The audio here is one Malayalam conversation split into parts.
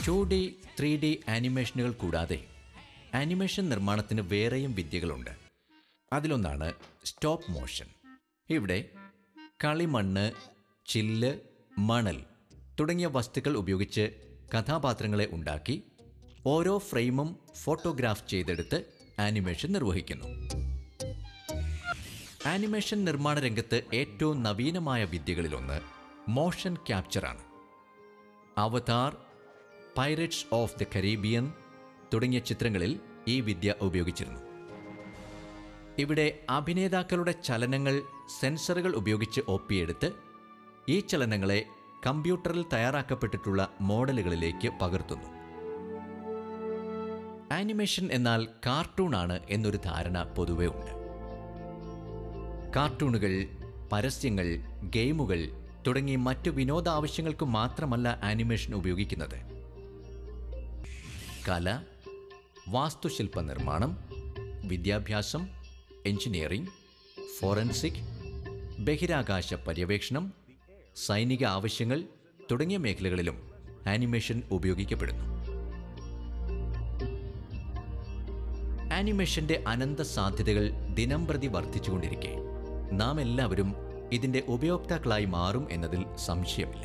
ടു ഡി ത്രീ ഡി ആനിമേഷനുകൾ കൂടാതെ ആനിമേഷൻ നിർമ്മാണത്തിന് വേറെയും വിദ്യകളുണ്ട് അതിലൊന്നാണ് സ്റ്റോപ്പ് മോഷൻ ഇവിടെ കളിമണ്ണ് ചില്ല് മണൽ തുടങ്ങിയ വസ്തുക്കൾ ഉപയോഗിച്ച് കഥാപാത്രങ്ങളെ ഉണ്ടാക്കി ഓരോ ഫ്രെയിമും ഫോട്ടോഗ്രാഫ് ചെയ്തെടുത്ത് ആനിമേഷൻ നിർവഹിക്കുന്നു ആനിമേഷൻ നിർമ്മാണ രംഗത്ത് ഏറ്റവും നവീനമായ വിദ്യകളിലൊന്ന് മോഷൻ ക്യാപ്ചറാണ് Avatar Pirates of the Caribbean തുടങ്ങിയ ചിത്രങ്ങളിൽ ഈ വിദ്യ ഉപയോഗിച്ചിരുന്നു ഇവിടെ അഭിനേതാക്കളുടെ ചലനങ്ങൾ സെൻസറുകൾ ഉപയോഗിച്ച് ഒപ്പിയെടുത്ത് ഈ ചലനങ്ങളെ കമ്പ്യൂട്ടറിൽ തയ്യാറാക്കപ്പെട്ടിട്ടുള്ള മോഡലുകളിലേക്ക് പകർത്തുന്നു ആനിമേഷൻ എന്നാൽ കാർട്ടൂണാണ് എന്നൊരു ധാരണ പൊതുവെ ഉണ്ട് കാർട്ടൂണുകൾ പരസ്യങ്ങൾ ഗെയിമുകൾ തുടങ്ങി മറ്റു വിനോദ ആവശ്യങ്ങൾക്ക് മാത്രമല്ല ആനിമേഷൻ ഉപയോഗിക്കുന്നത് കല വാസ്തുശില്പ നിർമ്മാണം വിദ്യാഭ്യാസം എഞ്ചിനീയറിംഗ് ഫോറൻസിക് ബഹിരാകാശ പര്യവേക്ഷണം സൈനിക ആവശ്യങ്ങൾ തുടങ്ങിയ മേഖലകളിലും ആനിമേഷൻ ഉപയോഗിക്കപ്പെടുന്നു ആനിമേഷന്റെ അനന്ത സാധ്യതകൾ ദിനംപ്രതി വർദ്ധിച്ചുകൊണ്ടിരിക്കെ നാം എല്ലാവരും ഇതിന്റെ ഉപയോക്താക്കളായി മാറും എന്നതിൽ സംശയമില്ല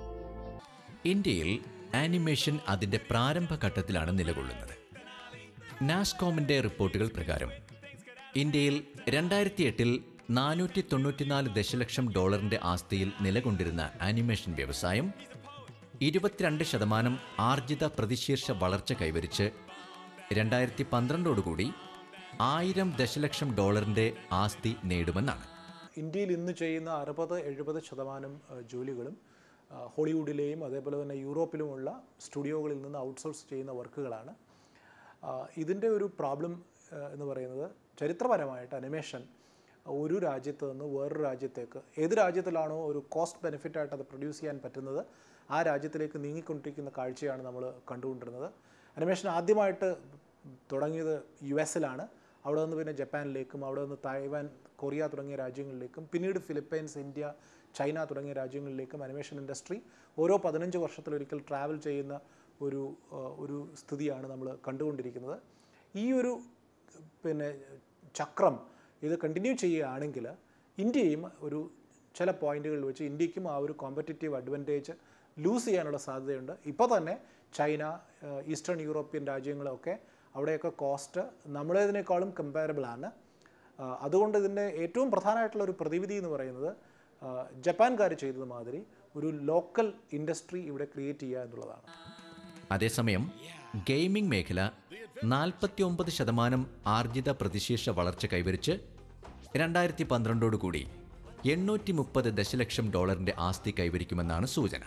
ഇന്ത്യയിൽ ആനിമേഷൻ അതിന്റെ പ്രാരംഭഘട്ടത്തിലാണ് നിലകൊള്ളുന്നത് നാസ്കോമിന്റെ റിപ്പോർട്ടുകൾ പ്രകാരം ഇന്ത്യയിൽ രണ്ടായിരത്തി എട്ടിൽ നാനൂറ്റി തൊണ്ണൂറ്റിനാല് ദശലക്ഷം ഡോളറിന്റെ ആസ്തിയിൽ നിലകൊണ്ടിരുന്ന ആനിമേഷൻ വ്യവസായം ഇരുപത്തിരണ്ട് ശതമാനം ആർജിത പ്രതിശീർഷ വളർച്ച കൈവരിച്ച് രണ്ടായിരത്തി പന്ത്രണ്ടോടുകൂടി ആയിരം ദശലക്ഷം ഡോളറിന്റെ ആസ്തി നേടുമെന്നാണ് ഇന്ത്യയിൽ ഇന്ന് ചെയ്യുന്ന അറുപത് എഴുപത് ശതമാനം ഏഹ്, ജോലികളും ആ, ഹോളിവുഡിലെയും അതേപോലെ തന്നെ യൂറോപ്പിലുമുള്ള സ്റ്റുഡിയോകളിൽ നിന്ന് ഔട്ട്സോഴ്സ് ചെയ്യുന്ന വർക്കുകളാണ് ആ, ഇതിൻ്റെ ഒരു പ്രോബ്ലം ഏഹ്, എന്ന് പറയുന്നത് ചരിത്രപരമായിട്ട് അനിമേഷൻ ഒരു രാജ്യത്ത് നിന്ന് വേറൊരു രാജ്യത്തേക്ക് ഏത് രാജ്യത്തിലാണോ ഒരു കോസ്റ്റ് ബെനിഫിറ്റായിട്ട് അത് പ്രൊഡ്യൂസ് ചെയ്യാൻ പറ്റുന്നത് ആ രാജ്യത്തിലേക്ക് നീങ്ങിക്കൊണ്ടിരിക്കുന്ന കാഴ്ചയാണ് നമ്മൾ കണ്ടുകൊണ്ടിരുന്നത് അനിമേഷൻ ആദ്യമായിട്ട് തുടങ്ങിയത് യു എസിലാണ് അവിടെ നിന്ന് പിന്നെ ജപ്പാനിലേക്കും അവിടെ നിന്ന് തായ്വാൻ കൊറിയ തുടങ്ങിയ രാജ്യങ്ങളിലേക്കും പിന്നീട് ഫിലിപ്പൈൻസ് ഇന്ത്യ ചൈന തുടങ്ങിയ രാജ്യങ്ങളിലേക്കും അനിമേഷൻ ഇൻഡസ്ട്രി ഓരോ പതിനഞ്ച് വർഷത്തിലൊരിക്കൽ ട്രാവൽ ചെയ്യുന്ന ഒരു ആ, ഒരു സ്ഥിതിയാണ് നമ്മൾ കണ്ടുകൊണ്ടിരിക്കുന്നത് ഈ ഒരു പിന്നെ ചക്രം ഇത് കണ്ടിന്യൂ ചെയ്യുകയാണെങ്കിൽ ഇന്ത്യയും ഒരു ചില പോയിന്റുകളിൽ വെച്ച് ഇന്ത്യക്കും ആ ഒരു കോമ്പറ്റേറ്റീവ് അഡ്വാൻറ്റേജ് ലൂസ് ചെയ്യാനുള്ള സാധ്യതയുണ്ട് ഇപ്പോൾ തന്നെ ചൈന ഏഹ് ഈസ്റ്റേൺ യൂറോപ്യൻ രാജ്യങ്ങളൊക്കെ അവിടെയൊക്കെ കോസ്റ്റ് നമ്മളേതിനേക്കാളും കമ്പാരബിൾ ആണ് ആ, അതുകൊണ്ട് ഇതിൻ്റെ ഏറ്റവും പ്രധാനമായിട്ടുള്ള ഒരു പ്രതിവിധി എന്ന് പറയുന്നത് ആ, ജപ്പാൻകാർ ചെയ്തത് മാതിരി ഒരു ലോക്കൽ ഇൻഡസ്ട്രി ഇവിടെ ക്രിയേറ്റ് ചെയ്യുക എന്നുള്ളതാണ് അതേസമയം ഗെയിമിംഗ് മേഖല നാൽപ്പത്തി ഒമ്പത് ശതമാനം ആർജിത പ്രതിശീർഷ വളർച്ച കൈവരിച്ച് രണ്ടായിരത്തി പന്ത്രണ്ടോടുകൂടി എണ്ണൂറ്റി മുപ്പത് ദശലക്ഷം ഡോളറിന്റെ ആസ്തി കൈവരിക്കുമെന്നാണ് സൂചന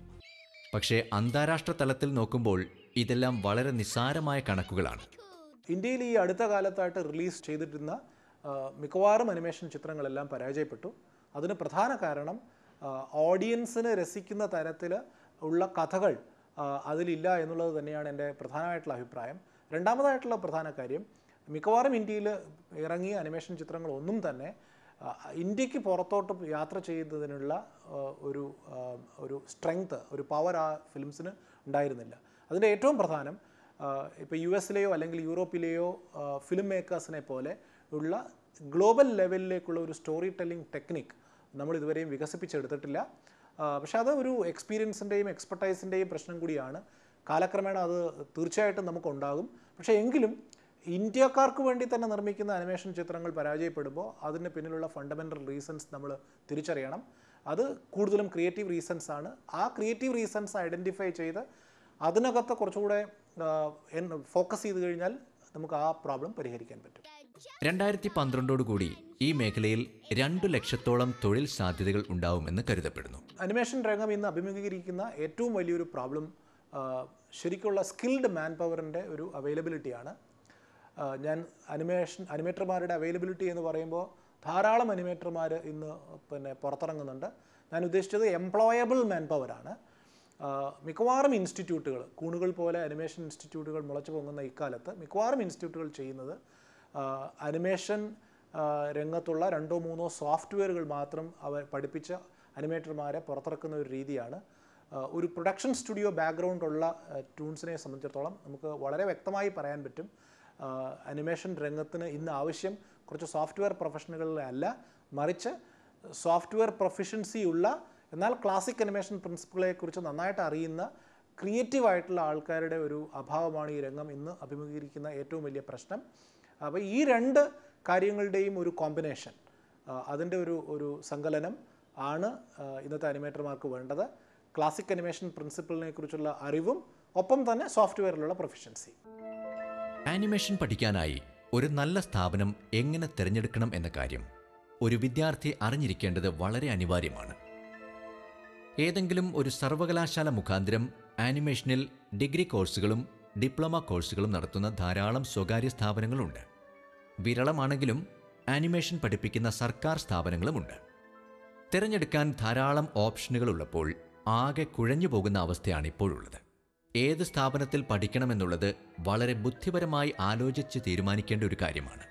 പക്ഷേ അന്താരാഷ്ട്ര തലത്തിൽ നോക്കുമ്പോൾ ഇതെല്ലാം വളരെ നിസ്സാരമായ കണക്കുകളാണ് ഇന്ത്യയിൽ ഈ അടുത്ത കാലത്തായിട്ട് റിലീസ് ചെയ്തിരുന്ന ആ, മിക്കവാറും അനിമേഷൻ ചിത്രങ്ങളെല്ലാം പരാജയപ്പെട്ടു അതിന് പ്രധാന കാരണം ആ, ഓഡിയൻസിന് രസിക്കുന്ന തരത്തിൽ ഉള്ള കഥകൾ ആ, അതിലില്ല എന്നുള്ളത് തന്നെയാണ് എൻ്റെ പ്രധാനമായിട്ടുള്ള അഭിപ്രായം രണ്ടാമതായിട്ടുള്ള പ്രധാന കാര്യം മിക്കവാറും ഇന്ത്യയിൽ ഇറങ്ങിയ അനിമേഷൻ ചിത്രങ്ങളൊന്നും തന്നെ ആ, ഇന്ത്യക്ക് പുറത്തോട്ട് യാത്ര ചെയ്യുന്നതിനുള്ള ആ, ഒരു ആ, ഒരു സ്ട്രെങ്ത് ഒരു പവർ ആ ഫിലിംസിന് ഉണ്ടായിരുന്നില്ല അതിൻ്റെ ഏറ്റവും പ്രധാനം ഇപ്പോൾ യു എസിലെയോ അല്ലെങ്കിൽ യൂറോപ്പിലെയോ ഫിലിം മേക്കേഴ്സിനെ പോലെ ഉള്ള ഗ്ലോബൽ ലെവലിലേക്കുള്ള ഒരു സ്റ്റോറി ടെല്ലിംഗ് ടെക്നിക് നമ്മൾ ഇതുവരെയും വികസിപ്പിച്ചെടുത്തിട്ടില്ല ആ, പക്ഷേ അത് ഒരു എക്സ്പീരിയൻസിൻ്റെയും എക്സ്പെർട്ടൈസിൻ്റെയും പ്രശ്നം കൂടിയാണ് കാലക്രമേണ അത് തീർച്ചയായിട്ടും നമുക്കുണ്ടാകും പക്ഷേ എങ്കിലും ഇന്ത്യക്കാർക്ക് വേണ്ടി തന്നെ നിർമ്മിക്കുന്ന അനിമേഷൻ ചിത്രങ്ങൾ പരാജയപ്പെടുമ്പോൾ അതിന് പിന്നിലുള്ള ഫണ്ടമെൻ്റൽ റീസൺസ് നമ്മൾ തിരിച്ചറിയണം അത് കൂടുതലും ക്രിയേറ്റീവ് റീസൺസ് ആണ് ആ ക്രിയേറ്റീവ് റീസൺസ് ഐഡൻറ്റിഫൈ ചെയ്ത് അതിനകത്ത് കുറച്ചുകൂടെ ഫോക്കസ് ചെയ്ത് കഴിഞ്ഞാൽ നമുക്ക് ആ പ്രോബ്ലം പരിഹരിക്കാൻ പറ്റും രണ്ടായിരത്തി പന്ത്രണ്ടോടുകൂടി ഈ മേഖലയിൽ രണ്ടു ലക്ഷത്തോളം തൊഴിൽ സാധ്യതകൾ ഉണ്ടാവുമെന്ന് കരുതപ്പെടുന്നു അനിമേഷൻ രംഗം ഇന്ന് അഭിമുഖീകരിക്കുന്ന ഏറ്റവും വലിയൊരു പ്രോബ്ലം ശരിക്കുള്ള സ്കിൽഡ് മാൻ പവറിൻ്റെ ഒരു അവൈലബിലിറ്റിയാണ് ആ, ഞാൻ അനിമേഷൻ അനിമേറ്റർമാരുടെ അവൈലബിലിറ്റി എന്ന് പറയുമ്പോൾ ധാരാളം അനിമേറ്റർമാർ ഇന്ന് പിന്നെ പുറത്തിറങ്ങുന്നുണ്ട് ഞാൻ ഉദ്ദേശിച്ചത് എംപ്ലോയബിൾ മാൻ പവറാണ് മിക്കവാറും ഇൻസ്റ്റിറ്റ്യൂട്ടുകൾ കൂണുകൾ പോലെ അനിമേഷൻ ഇൻസ്റ്റിറ്റ്യൂട്ടുകൾ മുളച്ചു പൊങ്ങുന്ന ഇക്കാലത്ത് മിക്കവാറും ഇൻസ്റ്റിറ്റ്യൂട്ടുകൾ ചെയ്യുന്നത് ആ, അനിമേഷൻ ആ, രംഗത്തുള്ള രണ്ടോ മൂന്നോ സോഫ്റ്റ്വെയറുകൾ മാത്രം അവർ പഠിപ്പിച്ച അനിമേറ്റർമാരെ പുറത്തിറക്കുന്ന ഒരു രീതിയാണ് ആ, ഒരു പ്രൊഡക്ഷൻ സ്റ്റുഡിയോ ബാക്ക്ഗ്രൗണ്ട് ഉള്ള ടൂൺസിനെ സംബന്ധിച്ചിടത്തോളം നമുക്ക് വളരെ വ്യക്തമായി പറയാൻ പറ്റും അനിമേഷൻ രംഗത്തിന് ഇന്ന് ആവശ്യം കുറച്ച് സോഫ്റ്റ്വെയർ പ്രൊഫഷണലുകളെ അല്ല മറിച്ച് സോഫ്റ്റ്വെയർ പ്രൊഫിഷ്യൻസി ഉള്ള എന്നാൽ ക്ലാസിക് അനിമേഷൻ പ്രിൻസിപ്പിളെക്കുറിച്ച് നന്നായിട്ട് അറിയുന്ന ക്രിയേറ്റീവ് ആയിട്ടുള്ള ആൾക്കാരുടെ ഒരു അഭാവമാണ് ഈ രംഗം ഇന്ന് അഭിമുഖീകരിക്കുന്ന ഏറ്റവും വലിയ പ്രശ്നം അപ്പോൾ ഈ രണ്ട് കാര്യങ്ങളുടെയും ഒരു കോമ്പിനേഷൻ അതിൻ്റെ ഒരു ഒരു സങ്കലനം ആണ് ആ, ഇന്നത്തെ അനിമേറ്റർമാർക്ക് വേണ്ടത് ക്ലാസിക് അനിമേഷൻ പ്രിൻസിപ്പിളിനെ കുറിച്ചുള്ള അറിവും ഒപ്പം തന്നെ സോഫ്റ്റ്വെയറിലുള്ള പ്രൊഫിഷ്യൻസി ആനിമേഷൻ പഠിക്കാനായി ഒരു നല്ല സ്ഥാപനം എങ്ങനെ തിരഞ്ഞെടുക്കണം എന്ന കാര്യം ഒരു വിദ്യാർത്ഥി അറിഞ്ഞിരിക്കേണ്ടത് വളരെ അനിവാര്യമാണ് ഏതെങ്കിലും ഒരു സർവകലാശാല മുഖാന്തരം ആനിമേഷനിൽ ഡിഗ്രി കോഴ്സുകളും ഡിപ്ലോമ കോഴ്സുകളും നടത്തുന്ന ധാരാളം സ്വകാര്യ സ്ഥാപനങ്ങളുണ്ട് വിരളമാണെങ്കിലും ആനിമേഷൻ പഠിപ്പിക്കുന്ന സർക്കാർ സ്ഥാപനങ്ങളുമുണ്ട് തിരഞ്ഞെടുക്കാൻ ധാരാളം ഓപ്ഷനുകൾ ഉള്ളപ്പോൾ ആകെ കുഴഞ്ഞു പോകുന്ന അവസ്ഥയാണ് ഇപ്പോഴുള്ളത് ഏത് സ്ഥാപനത്തിൽ പഠിക്കണമെന്നുള്ളത് വളരെ ബുദ്ധിപരമായി ആലോചിച്ച് തീരുമാനിക്കേണ്ട ഒരു കാര്യമാണ്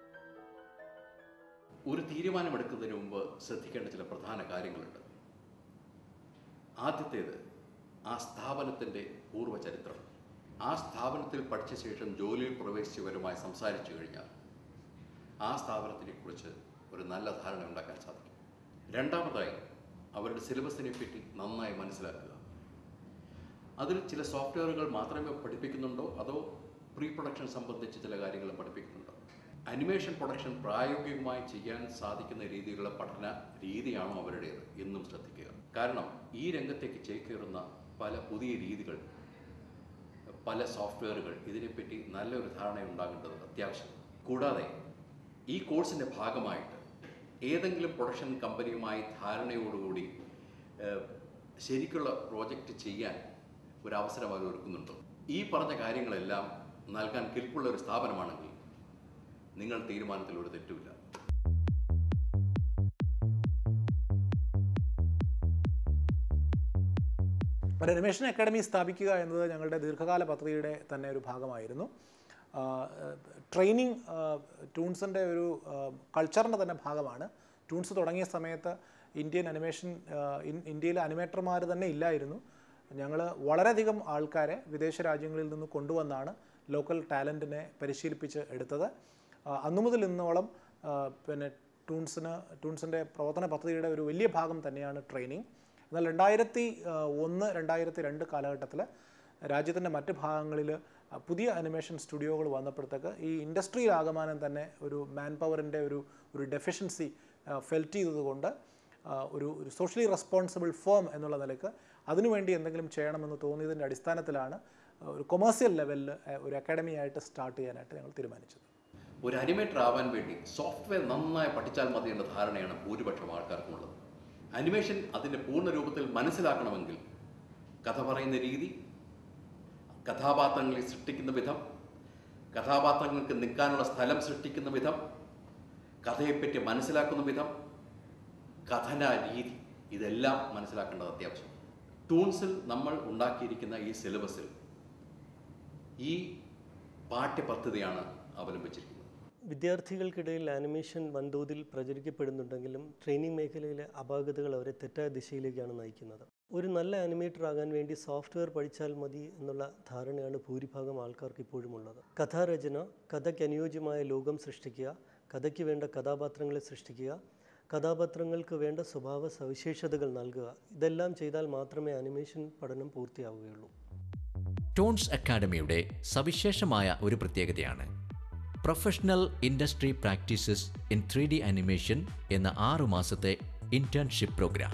ഒരു തീരുമാനമെടുക്കുന്നതിന് മുമ്പ് ശ്രദ്ധിക്കേണ്ട ചില പ്രധാന കാര്യങ്ങളുണ്ട് ആദ്യത്തേത് ആ സ്ഥാപനത്തിൻ്റെ പൂർവ്വചരിത്രം ആ സ്ഥാപനത്തിൽ പഠിച്ച ശേഷം ജോലിയിൽ പ്രവേശിച്ചവരുമായി സംസാരിച്ചു കഴിഞ്ഞാൽ ആ സ്ഥാപനത്തിനെക്കുറിച്ച് ഒരു നല്ല ധാരണ ഉണ്ടാക്കാൻ സാധിക്കും രണ്ടാമതായി അവരുടെ സിലബസിനെ പറ്റി നന്നായി മനസ്സിലാക്കുക അതിൽ ചില സോഫ്റ്റ്വെയറുകൾ മാത്രമേ പഠിപ്പിക്കുന്നുണ്ടോ അതോ പ്രീ പ്രൊഡക്ഷൻ സംബന്ധിച്ച് ചില കാര്യങ്ങളും പഠിപ്പിക്കുന്നുണ്ടോ അനിമേഷൻ പ്രൊഡക്ഷൻ പ്രായോഗികമായി ചെയ്യാൻ സാധിക്കുന്ന രീതിയിലുള്ള പഠന രീതിയാണോ അവരുടേത് എന്നും ശ്രദ്ധിക്കുക കാരണം ഈ രംഗത്തേക്ക് ചേക്കേറുന്ന പല പുതിയ രീതികൾ പല സോഫ്റ്റ്വെയറുകൾ ഇതിനെപ്പറ്റി നല്ലൊരു ധാരണ ഉണ്ടാകേണ്ടത് അത്യാവശ്യം കൂടാതെ ഈ കോഴ്സിൻ്റെ ഭാഗമായിട്ട് ഏതെങ്കിലും പ്രൊഡക്ഷൻ കമ്പനിയുമായി ധാരണയോടുകൂടി ഏഹ്, ശരിക്കുള്ള പ്രോജക്റ്റ് ചെയ്യാൻ ഒരു അവസരം അവർ ഒരുക്കുന്നുണ്ടോ ഈ പറഞ്ഞ കാര്യങ്ങളെല്ലാം നൽകാൻ കെൽപ്പുള്ള ഒരു സ്ഥാപനമാണെങ്കിൽ നിങ്ങൾ തീരുമാനത്തിൽ ഒരു തെറ്റുമില്ല ഒരു അനിമേഷൻ അക്കാഡമി സ്ഥാപിക്കുക എന്നത് ഞങ്ങളുടെ ദീർഘകാല പദ്ധതിയുടെ തന്നെ ഒരു ഭാഗമായിരുന്നു ട്രെയിനിങ് ടൂൺസിൻ്റെ ഒരു കൾച്ചറിൻ്റെ തന്നെ ഭാഗമാണ് ടൂൺസ് തുടങ്ങിയ സമയത്ത് ഇന്ത്യൻ അനിമേഷൻ ഇന്ത്യയിലെ അനിമേറ്റർമാർ തന്നെ ഇല്ലായിരുന്നു ഞങ്ങൾ വളരെയധികം ആൾക്കാരെ വിദേശ രാജ്യങ്ങളിൽ നിന്ന് കൊണ്ടുവന്നാണ് ലോക്കൽ ടാലൻറ്റിനെ പരിശീലിപ്പിച്ച് എടുത്തത് ആ, അന്നു മുതൽ ഇന്നോളം ആ, പിന്നെ ടൂൺസിന് ടൂൺസിൻ്റെ പ്രവർത്തന പദ്ധതിയുടെ ഒരു വലിയ ഭാഗം തന്നെയാണ് ട്രെയിനിങ് എന്നാൽ രണ്ടായിരത്തി ആ, ഒന്ന് രണ്ടായിരത്തി രണ്ട് കാലഘട്ടത്തിൽ രാജ്യത്തിൻ്റെ മറ്റ് ഭാഗങ്ങളിൽ പുതിയ അനിമേഷൻ സ്റ്റുഡിയോകൾ വന്നപ്പോഴത്തേക്ക് ഈ ഇൻഡസ്ട്രിയിൽ ആകമാനം തന്നെ ഒരു മാൻ പവറിൻ്റെ ഒരു ഒരു ഡെഫിഷ്യൻസി ഫെൽറ്റ് ചെയ്തതുകൊണ്ട് ആ, ഒരു ഒരു സോഷ്യലി റെസ്പോൺസിബിൾ ഫേം എന്നുള്ള നിലയ്ക്ക് അതിനുവേണ്ടി എന്തെങ്കിലും ചെയ്യണമെന്ന് തോന്നിയതിൻ്റെ അടിസ്ഥാനത്തിലാണ് ആ, ഒരു കൊമേഴ്സ്യൽ ലെവലിൽ ഒരു അക്കാഡമി ആയിട്ട് സ്റ്റാർട്ട് ചെയ്യാനായിട്ട് ഞങ്ങൾ തീരുമാനിച്ചത് ഒരു അനിമേറ്റർ ആവാൻ വേണ്ടി സോഫ്റ്റ്വെയർ നന്നായി പഠിച്ചാൽ മതി എന്ന ധാരണയാണ് ഭൂരിപക്ഷം ആൾക്കാർക്കുള്ളത് അനിമേഷൻ അതിൻ്റെ പൂർണ്ണ രൂപത്തിൽ മനസ്സിലാക്കണമെങ്കിൽ കഥ പറയുന്ന രീതി കഥാപാത്രങ്ങളെ സൃഷ്ടിക്കുന്ന വിധം കഥാപാത്രങ്ങൾക്ക് നിൽക്കാനുള്ള സ്ഥലം സൃഷ്ടിക്കുന്ന വിധം കഥയെപ്പറ്റി മനസ്സിലാക്കുന്ന വിധം കഥന രീതി ഇതെല്ലാം മനസ്സിലാക്കേണ്ടത് അത്യാവശ്യം ടൂൺസിൽ നമ്മൾ ഉണ്ടാക്കിയിരിക്കുന്ന ഈ സിലബസിൽ ഈ പാഠ്യപദ്ധതിയാണ് അവലംബിച്ചിരിക്കുന്നത് വിദ്യാർത്ഥികൾക്കിടയിൽ ആനിമേഷൻ വൻതോതിൽ പ്രചരിക്കപ്പെടുന്നുണ്ടെങ്കിലും ട്രെയിനിങ് മേഖലയിലെ അപാകതകൾ അവരെ തെറ്റായ ദിശയിലേക്കാണ് നയിക്കുന്നത് ഒരു നല്ല ആനിമേറ്റർ ആകാൻ വേണ്ടി സോഫ്റ്റ്വെയർ പഠിച്ചാൽ മതി എന്നുള്ള ധാരണയാണ് ഭൂരിഭാഗം ആൾക്കാർക്ക് ഇപ്പോഴും ഉള്ളത് കഥാരചന കഥയ്ക്ക് അനുയോജ്യമായ ലോകം സൃഷ്ടിക്കുക കഥയ്ക്ക് വേണ്ട കഥാപാത്രങ്ങളെ സൃഷ്ടിക്കുക കഥാപാത്രങ്ങൾക്ക് വേണ്ട സ്വഭാവ സവിശേഷതകൾ നൽകുക ഇതെല്ലാം ചെയ്താൽ മാത്രമേ ആനിമേഷൻ പഠനം പൂർത്തിയാവുകയുള്ളൂ ടോൺസ് അക്കാഡമിയുടെ സവിശേഷമായ ഒരു പ്രത്യേകതയാണ് professional industry practices in three D animation എന്ന ആറു മാസത്തെ ഇന്റേൺഷിപ്പ് പ്രോഗ്രാം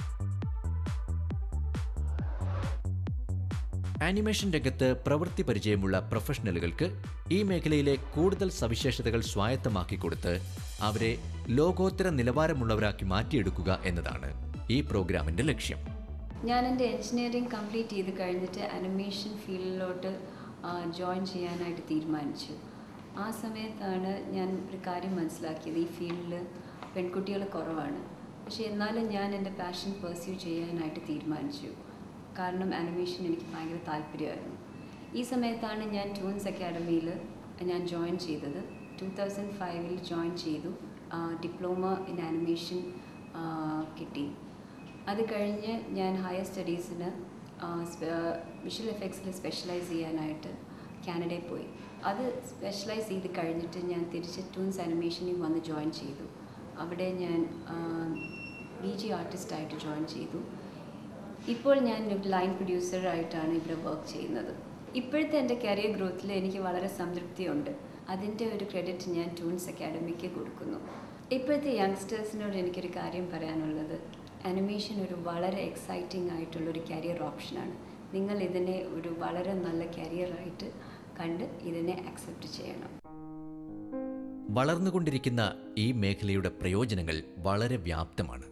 ആനിമേഷൻ രംഗത്ത് പ്രവൃത്തി പരിചയമുള്ള പ്രൊഫഷണലുകൾക്ക് ഈ മേഖലയിലെ കൂടുതൽ സവിശേഷതകൾ സ്വായത്തമാക്കി കൊടുത്ത് അവരെ ലോകോത്തര നിലവാരമുള്ളവരാക്കി മാറ്റിയെടുക്കുക എന്നതാണ് ഈ പ്രോഗ്രാമിന്റെ ലക്ഷ്യം ഞാൻ എൻ്റെ എൻജിനീയറിംഗ് കംപ്ലീറ്റ് ചെയ്ത് കഴിഞ്ഞിട്ട് അനിമേഷൻ ഫീൽഡിലോട്ട് ജോയിൻ ചെയ്യാനായിട്ട് തീരുമാനിച്ചു ആ സമയത്താണ് ഞാൻ ഒരു കാര്യം മനസ്സിലാക്കിയത് ഈ ഫീൽഡിൽ പെൺകുട്ടികൾ കുറവാണ് പക്ഷേ എന്നാലും ഞാൻ എൻ്റെ പാഷൻ പെർസ്യൂ ചെയ്യാനായിട്ട് തീരുമാനിച്ചു കാരണം അനിമേഷൻ എനിക്ക് ഭയങ്കര താല്പര്യമായിരുന്നു ഈ സമയത്താണ് ഞാൻ ട്യൂൺസ് അക്കാഡമിയിൽ ഞാൻ ജോയിൻ ചെയ്തത് ടു തൗസൻഡ് ഫൈവിൽ ജോയിൻ ചെയ്തു ഡിപ്ലോമ ഇൻ ആനിമേഷൻ കിട്ടി അത് കഴിഞ്ഞ് ഞാൻ ഹയർ സ്റ്റഡീസിന് വിഷ്വൽ എഫക്ട്സിൽ സ്പെഷ്യലൈസ് ചെയ്യാനായിട്ട് കാനഡയിൽ പോയി അത് സ്പെഷ്യലൈസ് ചെയ്ത് കഴിഞ്ഞിട്ട് ഞാൻ തിരിച്ച് ടൂൺസ് അനിമേഷനിൽ വന്ന് ജോയിൻ ചെയ്തു അവിടെ ഞാൻ ബി ജി ആർട്ടിസ്റ്റായിട്ട് ജോയിൻ ചെയ്തു ഇപ്പോൾ ഞാൻ ഒരു ലൈൻ പ്രൊഡ്യൂസറായിട്ടാണ് ഇവിടെ വർക്ക് ചെയ്യുന്നത് ഇപ്പോഴത്തെ എൻ്റെ കരിയർ ഗ്രോത്തിൽ എനിക്ക് വളരെ സംതൃപ്തിയുണ്ട് അതിൻ്റെ ഒരു ക്രെഡിറ്റ് ഞാൻ ടൂൺസ് അക്കാഡമിക്ക് കൊടുക്കുന്നു ഇപ്പോഴത്തെ യങ്സ്റ്റേഴ്സിനോട് എനിക്കൊരു കാര്യം പറയാനുള്ളത് അനിമേഷൻ ഒരു വളരെ എക്സൈറ്റിംഗ് ആയിട്ടുള്ള ഒരു കരിയർ ഓപ്ഷനാണ് നിങ്ങൾ ഇതിനെ ഒരു വളരെ നല്ല കരിയറായിട്ട് കണ്ട് ഇതിനെ അക്സെപ്റ്റ് ചെയ്യണം വളർന്നുകൊണ്ടിരിക്കുന്ന ഈ മേഖലയുടെ പ്രയോജനങ്ങൾ വളരെ വ്യാപ്തമാണ്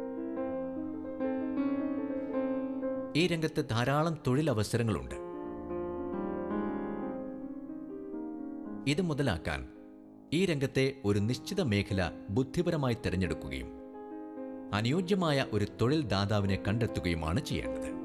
ഈ രംഗത്ത് ധാരാളം തൊഴിലവസരങ്ങളുണ്ട് ഇത് മുതലാക്കാൻ ഈ രംഗത്തെ ഒരു നിശ്ചിത മേഖല ബുദ്ധിപരമായി തിരഞ്ഞെടുക്കുകയും അനുയോജ്യമായ ഒരു തൊഴിൽ ദാതാവിനെ കണ്ടെത്തുകയുമാണ് ചെയ്യേണ്ടത്